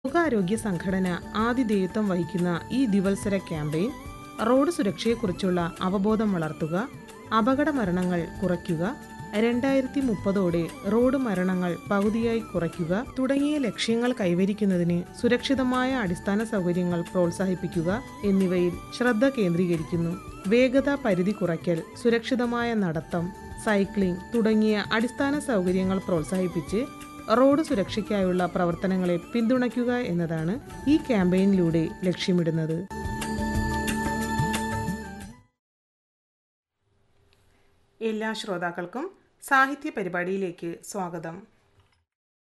ലോകാരോഗ്യ സംഘടന ആതിഥേയത്വം വഹിക്കുന്ന ഈ ദിവത്സര ക്യാമ്പയിൻ റോഡ് സുരക്ഷയെക്കുറിച്ചുള്ള അവബോധം വളർത്തുക അപകട മരണങ്ങൾ കുറയ്ക്കുക രണ്ടായിരത്തി മുപ്പതോടെ റോഡ് മരണങ്ങൾ പകുതിയായി കുറയ്ക്കുക തുടങ്ങിയ ലക്ഷ്യങ്ങൾ കൈവരിക്കുന്നതിന് സുരക്ഷിതമായ അടിസ്ഥാന സൗകര്യങ്ങൾ പ്രോത്സാഹിപ്പിക്കുക എന്നിവയിൽ ശ്രദ്ധ കേന്ദ്രീകരിക്കുന്നു വേഗത പരിധി കുറയ്ക്കൽ സുരക്ഷിതമായ നടത്തം സൈക്ലിംഗ് തുടങ്ങിയ അടിസ്ഥാന സൗകര്യങ്ങൾ പ്രോത്സാഹിപ്പിച്ച് റോഡ് സുരക്ഷയ്ക്കായുള്ള പ്രവർത്തനങ്ങളെ പിന്തുണയ്ക്കുക എന്നതാണ് ഈ ക്യാമ്പയിനിലൂടെ ലക്ഷ്യമിടുന്നത് എല്ലാ ശ്രോതാക്കൾക്കും സാഹിത്യ പരിപാടിയിലേക്ക് സ്വാഗതം